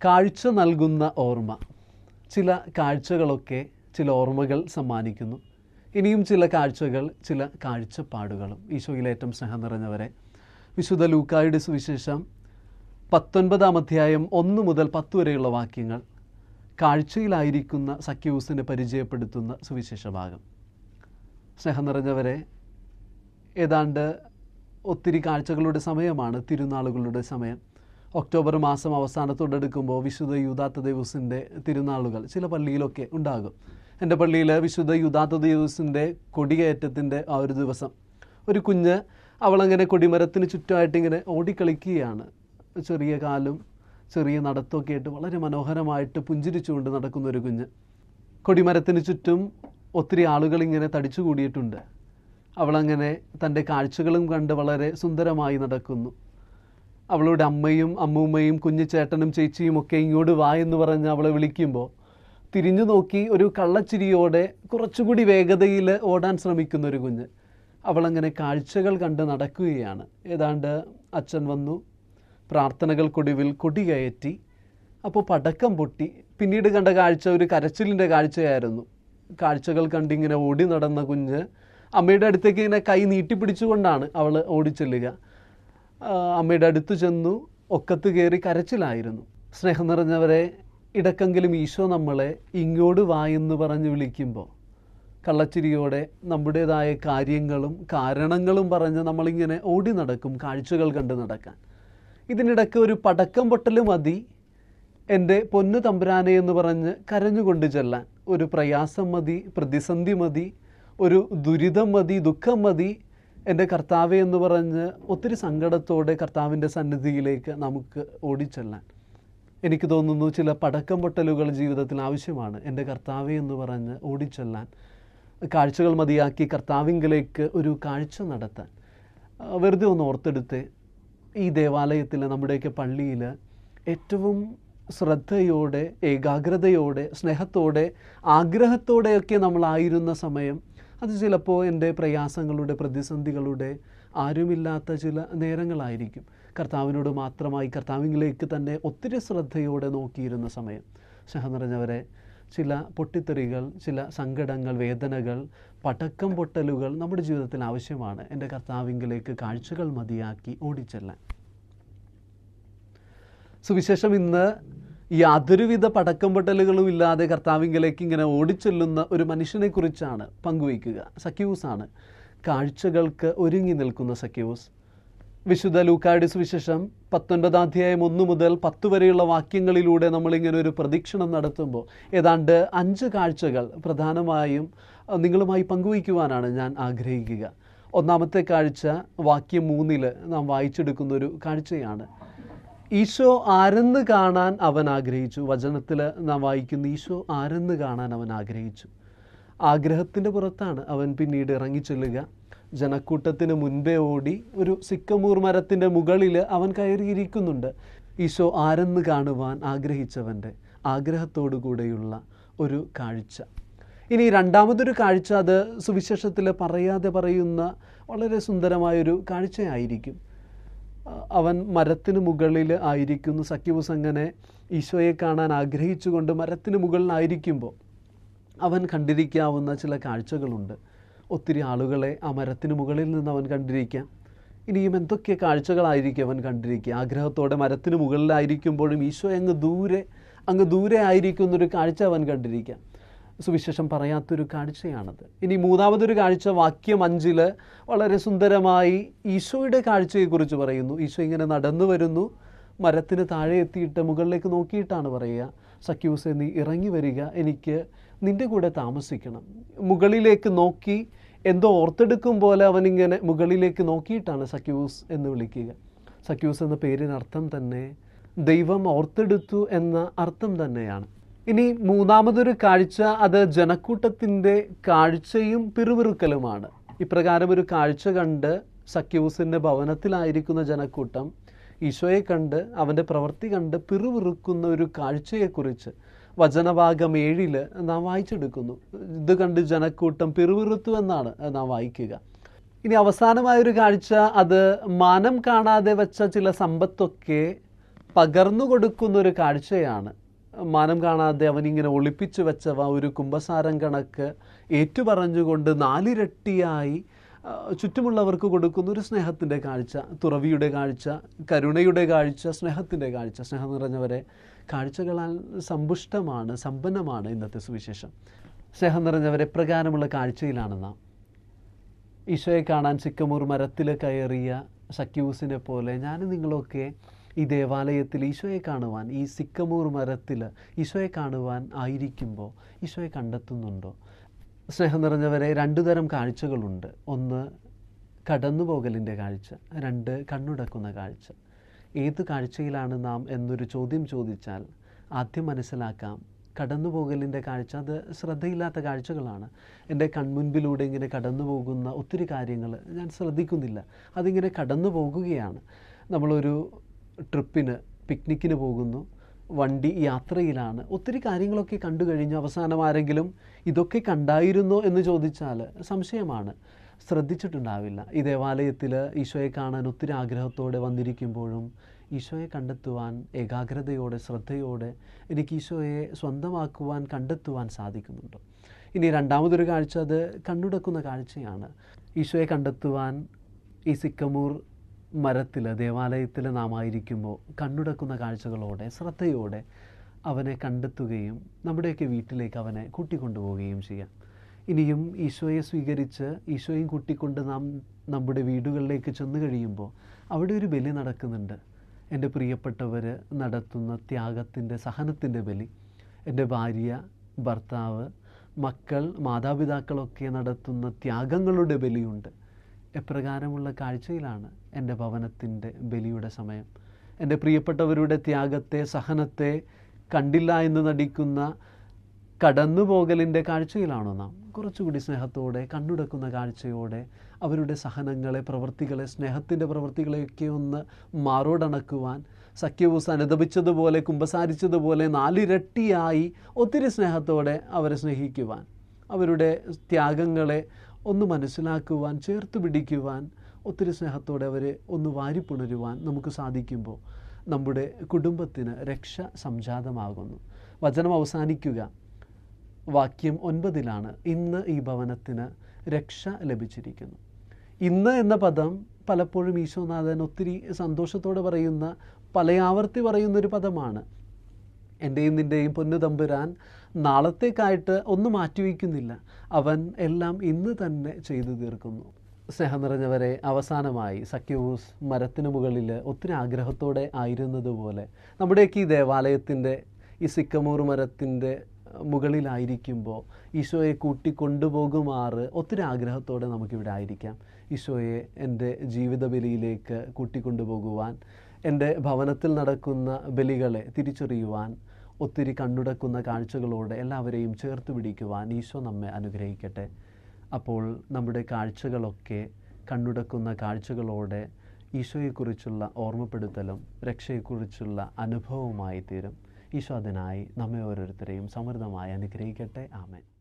കാഴ്ച നൽകുന്ന ഓർമ്മ ചില കാഴ്ചകളൊക്കെ ചില ഓർമ്മകൾ സമ്മാനിക്കുന്നു ഇനിയും ചില കാഴ്ചകൾ ചില കാഴ്ചപ്പാടുകളും ഈശോയിലേറ്റം സ്നേഹം നിറഞ്ഞവരെ വിശുദ്ധ ലൂക്കായുടെ സുവിശേഷം പത്തൊൻപതാം അധ്യായം ഒന്ന് മുതൽ പത്ത് വരെയുള്ള വാക്യങ്ങൾ കാഴ്ചയിലായിരിക്കുന്ന സഖ്യൂസിനെ പരിചയപ്പെടുത്തുന്ന സുവിശേഷ ഭാഗം സ്നേഹം നിറഞ്ഞവരെ ഏതാണ്ട് ഒത്തിരി കാഴ്ചകളുടെ സമയമാണ് തിരുനാളുകളുടെ സമയം ഒക്ടോബർ മാസം അവസാനത്തോടെടുക്കുമ്പോൾ വിശുദ്ധ യൂദാത്ത ദേവസിൻ്റെ തിരുനാളുകൾ ചില പള്ളിയിലൊക്കെ ഉണ്ടാകും എൻ്റെ പള്ളിയിൽ വിശുദ്ധ യൂദാത്ത ദേവസിൻ്റെ കൊടികയറ്റത്തിൻ്റെ ആ ഒരു ദിവസം ഒരു കുഞ്ഞ് അവളങ്ങനെ കൊടിമരത്തിന് ചുറ്റുമായിട്ട് ഇങ്ങനെ ഓടിക്കളിക്കുകയാണ് ചെറിയ കാലും ചെറിയ നടത്തമൊക്കെ ആയിട്ട് വളരെ മനോഹരമായിട്ട് പുഞ്ചിരിച്ചുകൊണ്ട് നടക്കുന്ന ഒരു കുഞ്ഞ് കൊടിമരത്തിന് ചുറ്റും ഒത്തിരി ആളുകൾ ഇങ്ങനെ തടിച്ചു കൂടിയിട്ടുണ്ട് അവളങ്ങനെ തൻ്റെ കാഴ്ചകളും കണ്ട് വളരെ സുന്ദരമായി നടക്കുന്നു അവളുടെ അമ്മയും അമ്മൂമ്മയും കുഞ്ഞു ചേട്ടനും ചേച്ചിയും ഒക്കെ ഇങ്ങോട്ട് വാ എന്ന് പറഞ്ഞ് അവളെ വിളിക്കുമ്പോൾ തിരിഞ്ഞു നോക്കി ഒരു കള്ളച്ചിരിയോടെ കുറച്ചുകൂടി വേഗതയിൽ ഓടാൻ ശ്രമിക്കുന്ന ഒരു കുഞ്ഞ് അവളങ്ങനെ കാഴ്ചകൾ കണ്ട് നടക്കുകയാണ് ഏതാണ്ട് അച്ഛൻ വന്നു പ്രാർത്ഥനകൾക്കൊടുവിൽ കൊടി കയറ്റി അപ്പോൾ പടക്കം പൊട്ടി പിന്നീട് കണ്ട കാഴ്ച ഒരു കരച്ചിലിൻ്റെ കാഴ്ചയായിരുന്നു കാഴ്ചകൾ കണ്ടിങ്ങനെ ഓടി നടന്ന കുഞ്ഞ് അമ്മയുടെ അടുത്തേക്ക് ഇങ്ങനെ കൈ നീട്ടിപ്പിടിച്ചുകൊണ്ടാണ് അവൾ ഓടിച്ചെല്ലുക ആ, അമ്മയുടെ അടുത്ത് ചെന്നു ഒക്കത്ത് കയറി കരച്ചിലായിരുന്നു സ്നേഹം നിറഞ്ഞവരെ ഇടക്കെങ്കിലും ഈശോ നമ്മളെ ഇങ്ങോട്ട് വാ എന്ന് പറഞ്ഞ് വിളിക്കുമ്പോൾ കള്ളച്ചിരിയോടെ നമ്മുടേതായ കാര്യങ്ങളും കാരണങ്ങളും പറഞ്ഞ് നമ്മളിങ്ങനെ ഓടി നടക്കും കാഴ്ചകൾ കണ്ട് നടക്കാൻ ഇതിനിടയ്ക്ക് ഒരു പടക്കം പൊട്ടൽ മതി എൻ്റെ പൊന്നു തമ്പുരാനെ എന്ന് പറഞ്ഞ് കരഞ്ഞുകൊണ്ട് ചെല്ലാൻ ഒരു പ്രയാസം മതി പ്രതിസന്ധി മതി ഒരു ദുരിതം മതി ദുഃഖം മതി എൻ്റെ കർത്താവെ എന്ന് പറഞ്ഞ് ഒത്തിരി സങ്കടത്തോടെ കർത്താവിൻ്റെ സന്നിധിയിലേക്ക് നമുക്ക് ഓടിച്ചെല്ലാൻ എനിക്ക് തോന്നുന്നു ചില പടക്കം പൊട്ടലുകൾ ജീവിതത്തിൽ ആവശ്യമാണ് എൻ്റെ കർത്താവെ എന്ന് പറഞ്ഞ് ഓടിച്ചെല്ലാൻ കാഴ്ചകൾ മതിയാക്കി കർത്താവിങ്കിലേക്ക് ഒരു കാഴ്ച നടത്താൻ ആ, വെറുതെ ഒന്ന് ഓർത്തെടുത്ത് ഈ ദേവാലയത്തിൽ നമ്മുടെയൊക്കെ പള്ളിയിൽ ഏറ്റവും ശ്രദ്ധയോടെ ഏകാഗ്രതയോടെ സ്നേഹത്തോടെ ആഗ്രഹത്തോടെയൊക്കെ നമ്മളായിരുന്ന സമയം അത് ചിലപ്പോൾ എൻ്റെ പ്രയാസങ്ങളുടെ പ്രതിസന്ധികളുടെ ആരുമില്ലാത്ത ചില നേരങ്ങളായിരിക്കും കർത്താവിനോട് മാത്രമായി കർത്താവിലേക്ക് തന്നെ ഒത്തിരി ശ്രദ്ധയോടെ നോക്കിയിരുന്ന സമയം സ്നേഹം നിറഞ്ഞവരെ ചില പൊട്ടിത്തെറികൾ ചില സങ്കടങ്ങൾ വേദനകൾ പടക്കം പൊട്ടലുകൾ നമ്മുടെ ജീവിതത്തിൽ ആവശ്യമാണ് എൻ്റെ കർത്താവിങ്കിലേക്ക് കാഴ്ചകൾ മതിയാക്കി ഓടിച്ചെല്ലാൻ സുവിശേഷം ഇന്ന് യാതൊരുവിധ പടക്കം പൊട്ടലുകളും ഇല്ലാതെ കർത്താവിങ്കിലേക്ക് ഇങ്ങനെ ഓടിച്ചെല്ലുന്ന ഒരു മനുഷ്യനെ കുറിച്ചാണ് പങ്കുവയ്ക്കുക സക്യൂസ് ആണ് കാഴ്ചകൾക്ക് ഒരുങ്ങി നിൽക്കുന്ന സക്യൂസ് വിശുദ്ധ ലൂക്കായുടെ സുവിശേഷം പത്തൊൻപതാം അധ്യായം ഒന്ന് മുതൽ പത്ത് വരെയുള്ള വാക്യങ്ങളിലൂടെ നമ്മളിങ്ങനെ ഒരു പ്രദക്ഷിണം നടത്തുമ്പോൾ ഏതാണ്ട് അഞ്ച് കാഴ്ചകൾ പ്രധാനമായും അഹ്, നിങ്ങളുമായി പങ്കുവയ്ക്കുവാനാണ് ഞാൻ ആഗ്രഹിക്കുക ഒന്നാമത്തെ കാഴ്ച വാക്യം മൂന്നിൽ നാം വായിച്ചെടുക്കുന്ന ഒരു കാഴ്ചയാണ് ഈശോ ആരെന്ന് കാണാൻ അവൻ ആഗ്രഹിച്ചു വചനത്തിൽ നാം വായിക്കുന്ന ഈശോ ആരെന്ന് കാണാൻ അവൻ ആഗ്രഹിച്ചു ആഗ്രഹത്തിൻ്റെ പുറത്താണ് അവൻ പിന്നീട് ഇറങ്ങിച്ചെല്ലുക ജനക്കൂട്ടത്തിന് മുൻപേ ഓടി ഒരു സിക്കമൂർ മരത്തിൻ്റെ മുകളിൽ അവൻ കയറിയിരിക്കുന്നുണ്ട് ഈശോ ആരെന്ന് കാണുവാൻ ആഗ്രഹിച്ചവൻ്റെ ആഗ്രഹത്തോടു കൂടെയുള്ള ഒരു കാഴ്ച ഇനി രണ്ടാമതൊരു കാഴ്ച അത് സുവിശേഷത്തിൽ പറയാതെ പറയുന്ന വളരെ സുന്ദരമായൊരു കാഴ്ചയായിരിക്കും ആ, അവൻ മരത്തിന് മുകളിൽ ആയിരിക്കുന്നു സഖ്യവൂസ് അങ്ങനെ ഈശോയെ കാണാൻ ആഗ്രഹിച്ചുകൊണ്ട് മരത്തിന് മുകളിലായിരിക്കുമ്പോൾ അവൻ കണ്ടിരിക്കാവുന്ന ചില കാഴ്ചകളുണ്ട് ഒത്തിരി ആളുകളെ ആ മരത്തിന് മുകളിൽ നിന്ന് അവൻ കണ്ടിരിക്കാം ഇനിയും എന്തൊക്കെ കാഴ്ചകളായിരിക്കും അവൻ കണ്ടിരിക്കുക ആഗ്രഹത്തോടെ മരത്തിന് മുകളിലായിരിക്കുമ്പോഴും ഈശോ അങ്ങ് ദൂരെ അങ്ങ് ദൂരെ ആയിരിക്കുന്നൊരു കാഴ്ച അവൻ കണ്ടിരിക്കാം സുവിശേഷം പറയാത്തൊരു കാഴ്ചയാണത് ഇനി മൂന്നാമതൊരു കാഴ്ച വാക്യം അഞ്ചിൽ വളരെ സുന്ദരമായി ഈശോയുടെ കാഴ്ചയെക്കുറിച്ച് പറയുന്നു ഈശോ ഇങ്ങനെ നടന്നു വരുന്നു മരത്തിന് താഴെ എത്തിയിട്ട് മുകളിലേക്ക് നോക്കിയിട്ടാണ് പറയുക സക്യൂസെ നീ ഇറങ്ങി വരിക എനിക്ക് നിൻ്റെ കൂടെ താമസിക്കണം മുകളിലേക്ക് നോക്കി എന്തോ ഓർത്തെടുക്കും പോലെ അവനിങ്ങനെ മുകളിലേക്ക് നോക്കിയിട്ടാണ് സക്യൂസ് എന്ന് വിളിക്കുക സക്യൂസ് എന്ന പേരിനർത്ഥം തന്നെ ദൈവം ഓർത്തെടുത്തു എന്ന അർത്ഥം തന്നെയാണ് ഇനി മൂന്നാമതൊരു കാഴ്ച അത് ജനക്കൂട്ടത്തിൻ്റെ കാഴ്ചയും പിറുപിറുക്കലുമാണ് ഇപ്രകാരം ഒരു കാഴ്ച കണ്ട് സക്യൂസിൻ്റെ ഭവനത്തിലായിരിക്കുന്ന ജനക്കൂട്ടം ഈശോയെ കണ്ട് അവൻ്റെ പ്രവൃത്തി കണ്ട് പിറുപിറുക്കുന്ന ഒരു കാഴ്ചയെക്കുറിച്ച് വചനഭാഗം ഏഴില് നാം വായിച്ചെടുക്കുന്നു ഇത് കണ്ട് ജനക്കൂട്ടം പിറുപിറുത്തു എന്നാണ് നാം വായിക്കുക ഇനി അവസാനമായൊരു കാഴ്ച അത് മാനം കാണാതെ വെച്ച ചില സമ്പത്തൊക്കെ പകർന്നു കൊടുക്കുന്ന ഒരു കാഴ്ചയാണ് മാനം കാണാതെ അവനിങ്ങനെ ഒളിപ്പിച്ചു വെച്ചവ ഒരു കുംഭസാരം കണക്ക് ഏറ്റുപറഞ്ഞുകൊണ്ട് നാലിരട്ടിയായി ആ, ചുറ്റുമുള്ളവർക്ക് കൊടുക്കുന്ന ഒരു സ്നേഹത്തിൻ്റെ കാഴ്ച തുറവിയുടെ കാഴ്ച കരുണയുടെ കാഴ്ച സ്നേഹത്തിൻ്റെ കാഴ്ച സ്നേഹം നിറഞ്ഞവരെ കാഴ്ചകളാൽ സമ്പുഷ്ടമാണ് സമ്പന്നമാണ് ഇന്നത്തെ സുവിശേഷം സ്നേഹം നിറഞ്ഞവരെ പ്രകാരമുള്ള കാഴ്ചയിലാണ് നാം ഈശോയെ കാണാൻ സിക്കമൂർ മരത്തിൽ കയറിയ സക്യൂസിനെ പോലെ ഞാൻ നിങ്ങളൊക്കെ ഈ ദേവാലയത്തിൽ ഈശോയെ കാണുവാൻ ഈ സിക്കമൂർ മരത്തിൽ ഈശോയെ കാണുവാൻ ആയിരിക്കുമ്പോൾ ഈശോയെ കണ്ടെത്തുന്നുണ്ടോ സ്നേഹം നിറഞ്ഞവരെ രണ്ടു തരം കാഴ്ചകളുണ്ട് ഒന്ന് കടന്നുപോകലിൻ്റെ കാഴ്ച രണ്ട് കണ്ണുടക്കുന്ന കാഴ്ച ഏത് കാഴ്ചയിലാണ് നാം എന്നൊരു ചോദ്യം ചോദിച്ചാൽ ആദ്യം മനസ്സിലാക്കാം കടന്നുപോകലിൻ്റെ കാഴ്ച അത് ശ്രദ്ധയില്ലാത്ത കാഴ്ചകളാണ് എൻ്റെ കൺമുൻപിലൂടെ ഇങ്ങനെ കടന്നു പോകുന്ന ഒത്തിരി കാര്യങ്ങൾ ഞാൻ ശ്രദ്ധിക്കുന്നില്ല അതിങ്ങനെ കടന്നു പോകുകയാണ് നമ്മളൊരു ട്രിപ്പിന് പിക്നിക്കിന് പോകുന്നു വണ്ടി യാത്രയിലാണ് ഒത്തിരി കാര്യങ്ങളൊക്കെ കണ്ടു കഴിഞ്ഞു അവസാനം ആരെങ്കിലും ഇതൊക്കെ കണ്ടായിരുന്നോ എന്ന് ചോദിച്ചാൽ സംശയമാണ് ശ്രദ്ധിച്ചിട്ടുണ്ടാവില്ല ഈ ദേവാലയത്തിൽ ഈശോയെ കാണാൻ ഒത്തിരി ആഗ്രഹത്തോടെ വന്നിരിക്കുമ്പോഴും ഈശോയെ കണ്ടെത്തുവാൻ ഏകാഗ്രതയോടെ ശ്രദ്ധയോടെ എനിക്ക് ഈശോയെ സ്വന്തമാക്കുവാൻ കണ്ടെത്തുവാൻ സാധിക്കുന്നുണ്ടോ ഇനി രണ്ടാമതൊരു കാഴ്ച അത് കണ്ണുടക്കുന്ന കാഴ്ചയാണ് ഈശോയെ കണ്ടെത്തുവാൻ ഈ സിക്കമൂർ മരത്തിൽ ദേവാലയത്തിൽ നാം ആയിരിക്കുമ്പോൾ കണ്ണുടക്കുന്ന കാഴ്ചകളോടെ ശ്രദ്ധയോടെ അവനെ കണ്ടെത്തുകയും നമ്മുടെയൊക്കെ വീട്ടിലേക്ക് അവനെ കൂട്ടിക്കൊണ്ടുപോവുകയും ചെയ്യാം ഇനിയും ഈശോയെ സ്വീകരിച്ച് ഈശോയും കൂട്ടിക്കൊണ്ട് നാം നമ്മുടെ വീടുകളിലേക്ക് ചെന്ന് കഴിയുമ്പോൾ അവിടെ ഒരു ബലി നടക്കുന്നുണ്ട് എൻ്റെ പ്രിയപ്പെട്ടവർ നടത്തുന്ന ത്യാഗത്തിൻ്റെ സഹനത്തിൻ്റെ ബലി എൻ്റെ ഭാര്യ ഭർത്താവ് മക്കൾ മാതാപിതാക്കളൊക്കെ നടത്തുന്ന ത്യാഗങ്ങളുടെ ബലിയുണ്ട് എപ്രകാരമുള്ള കാഴ്ചയിലാണ് എൻ്റെ ഭവനത്തിൻ്റെ ബലിയുടെ സമയം എൻ്റെ പ്രിയപ്പെട്ടവരുടെ ത്യാഗത്തെ സഹനത്തെ കണ്ടില്ല എന്ന് നടിക്കുന്ന കടന്നുപോകലിൻ്റെ കാഴ്ചയിലാണോ നാം കുറച്ചുകൂടി സ്നേഹത്തോടെ കണ്ണുടക്കുന്ന കാഴ്ചയോടെ അവരുടെ സഹനങ്ങളെ പ്രവൃത്തികളെ സ്നേഹത്തിൻ്റെ പ്രവൃത്തികളെയൊക്കെ ഒന്ന് മാറോടണക്കുവാൻ സഖ്യവൂസ് അനുദപിച്ചതുപോലെ കുമ്പസാരിച്ചതുപോലെ നാലിരട്ടിയായി ഒത്തിരി സ്നേഹത്തോടെ അവരെ സ്നേഹിക്കുവാൻ അവരുടെ ത്യാഗങ്ങളെ ഒന്ന് മനസ്സിലാക്കുവാൻ ചേർത്ത് പിടിക്കുവാൻ ഒത്തിരി സ്നേഹത്തോടെ അവരെ ഒന്ന് വാരിപ്പുണരുവാൻ നമുക്ക് സാധിക്കുമ്പോൾ നമ്മുടെ കുടുംബത്തിന് രക്ഷ സംജാതമാകുന്നു വചനം അവസാനിക്കുക വാക്യം ഒൻപതിലാണ് ഇന്ന് ഈ ഭവനത്തിന് രക്ഷ ലഭിച്ചിരിക്കുന്നു ഇന്ന് എന്ന പദം പലപ്പോഴും ഈശോനാഥൻ ഒത്തിരി സന്തോഷത്തോടെ പറയുന്ന പലയാവർത്തി പറയുന്നൊരു പദമാണ് എൻ്റെയും നിൻ്റെയും പൊന്നു തമ്പുരാൻ നാളത്തേക്കായിട്ട് ഒന്നും മാറ്റിവെക്കുന്നില്ല അവൻ എല്ലാം ഇന്ന് തന്നെ ചെയ്തു തീർക്കുന്നു സ്നേഹം നിറഞ്ഞവരെ അവസാനമായി സഖ്യവൂസ് മരത്തിന് മുകളിൽ ഒത്തിരി ആഗ്രഹത്തോടെ ആയിരുന്നതുപോലെ നമ്മുടെയൊക്കെ ഈ ദേവാലയത്തിൻ്റെ ഈ സിക്കമൂർ മരത്തിൻ്റെ മുകളിലായിരിക്കുമ്പോൾ ഈശോയെ കൂട്ടിക്കൊണ്ടുപോകുമാറ് ഒത്തിരി ആഗ്രഹത്തോടെ നമുക്കിവിടെ ആയിരിക്കാം ഈശോയെ എൻ്റെ ജീവിത ബലിയിലേക്ക് കൂട്ടിക്കൊണ്ടുപോകുവാൻ എൻ്റെ ഭവനത്തിൽ നടക്കുന്ന ബലികളെ തിരിച്ചറിയുവാൻ ഒത്തിരി കണ്ണുടക്കുന്ന കാഴ്ചകളോടെ എല്ലാവരെയും ചേർത്ത് പിടിക്കുവാൻ ഈശോ നമ്മെ അനുഗ്രഹിക്കട്ടെ അപ്പോൾ നമ്മുടെ കാഴ്ചകളൊക്കെ കണ്ണുടക്കുന്ന കാഴ്ചകളോടെ ഈശോയെക്കുറിച്ചുള്ള ഓർമ്മപ്പെടുത്തലും രക്ഷയെക്കുറിച്ചുള്ള അനുഭവവുമായി തീരും ഈശോ അതിനായി നമ്മെ ഓരോരുത്തരെയും സമൃദ്ധമായി അനുഗ്രഹിക്കട്ടെ ആമേൻ